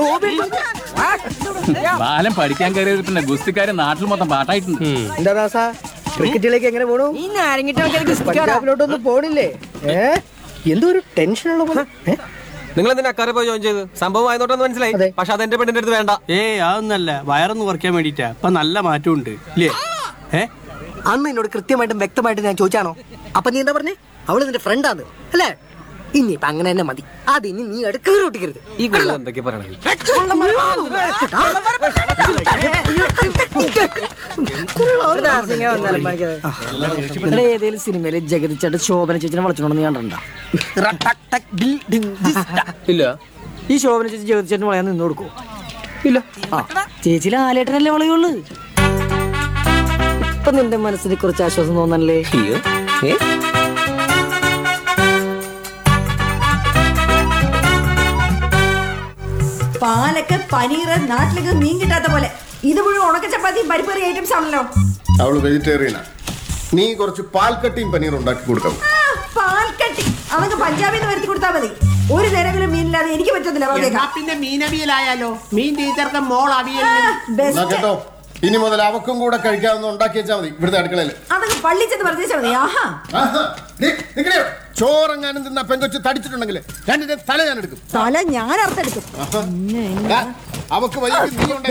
ബാലം പഠിക്കാൻ കയറിയത് പിന്നെ ഗുസ്തിക്കാര് നാട്ടിൽ മൊത്തം പാട്ടായിട്ടുണ്ട് എന്താ ദാസ ക്രിക്കറ്റിലേക്ക് എങ്ങനെ പോണു ഈ നാരങ്ങിട്ട് പഞ്ചാബിലോട്ടൊന്നും പോണില്ലേ ഏ എന്തോ ഒരു ടെൻഷനുള്ള പോലെ ഏ? നിങ്ങൾ എന്തിനാ അക്കാരെ പോയി ജോയിൻ ചെയ്ത് സംഭവം ആയതോട്ടെന്ന് മനസ്സിലായി അതെ. പക്ഷെ അതെന്റെ പെണ്ണിന്റെ അടുത്ത് വേണ്ട ഏയ് അതൊന്നല്ല വയറൊന്ന് കുറയ്ക്കാൻ വേണ്ടിട്ടാ ഇപ്പൊ നല്ല മാറ്റമുണ്ട് ഇല്ലേ ഏ അന്ന് എന്നോട് കൃത്യമായിട്ടും വ്യക്തമായിട്ടും ഞാൻ ചോദിച്ചാണോ അപ്പൊ നീ എന്താ പറഞ്ഞേ അവള് നിന്റെ ഫ്രണ്ടാന്ന് അല്ലേ ഇനിയിപ്പൊ അങ്ങനെ തന്നെ മതി അതിനി നീ എടുക്കറി ഒട്ടിക്കരുത് ഈ കുള്ള എന്തൊക്കെ പറയണത് ഏതെങ്കിലും സിനിമയില് ജഗതി ചേട്ടൻ ശോഭന ചേച്ചിനെ വിളിച്ചോണ്ട് നീ കണ്ടിട്ടുണ്ടോ ഇല്ല ഈ ശോഭന ചേച്ചി ജഗതി ചേട്ടൻ വളയാൻ നിന്ന് കൊടുക്കോ ഇല്ല ആ ചേച്ചി ലാലേട്ടനല്ലേ വളയുള്ളൂ ഇപ്പൊ നിന്റെ മനസ്സിന് കുറച്ച് ആശ്വാസം തോന്നല്ലേ അയ്യോ ഏ പാലൊക്കെ പനീറ് നാട്ടിലേക്ക് മീൻ കിട്ടാത്ത പോലെ ഇത് മുഴുവൻ ഉണക്ക ചപ്പാത്തിയും പരിപ്പറി ഐറ്റംസ് ആണല്ലോ അവള് വെജിറ്റേറിയനാ നീ കുറച്ച് പാൽക്കട്ടിയും പനീർ ഉണ്ടാക്കി കൊടുക്കണം ആ, പാൽക്കട്ടി അതൊക്കെ പഞ്ചാബിൽ നിന്ന് വരുത്തി കൊടുത്താൽ മതി ഒരു നേരമെങ്കിലും മീനില്ലാതെ എനിക്ക് പറ്റത്തില്ല എന്നാ പറഞ്ഞേക്കാം പിന്നെ മീനവിയലായാലോ മീൻ ടീച്ചർക്ക് മോൾ അവിയൽ എന്നാ ബെസ്റ്റ് കേട്ടോ ഇനി മുതൽ അവക്കും കൂടെ കഴിക്കാവുന്ന ഉണ്ടാക്കി വെച്ചാൽ മതി ഇവിടുത്തെ അടുക്കളയിൽ അതൊക്കെ പള്ളി ചെന്ന് പറഞ്ഞാൽ മതി ആഹാ ചോറെങ്ങാനും തിന്ന പെങ്കൊച്ച് തടിച്ചിട്ടുണ്ടെങ്കിൽ രണ്ടിന്റെ തല ഞാൻ എടുക്കും തല ഞാൻ അർത്തെടുക്കും ആഹാ. ദാ, അവക്ക് വൈകിട്ട് നീ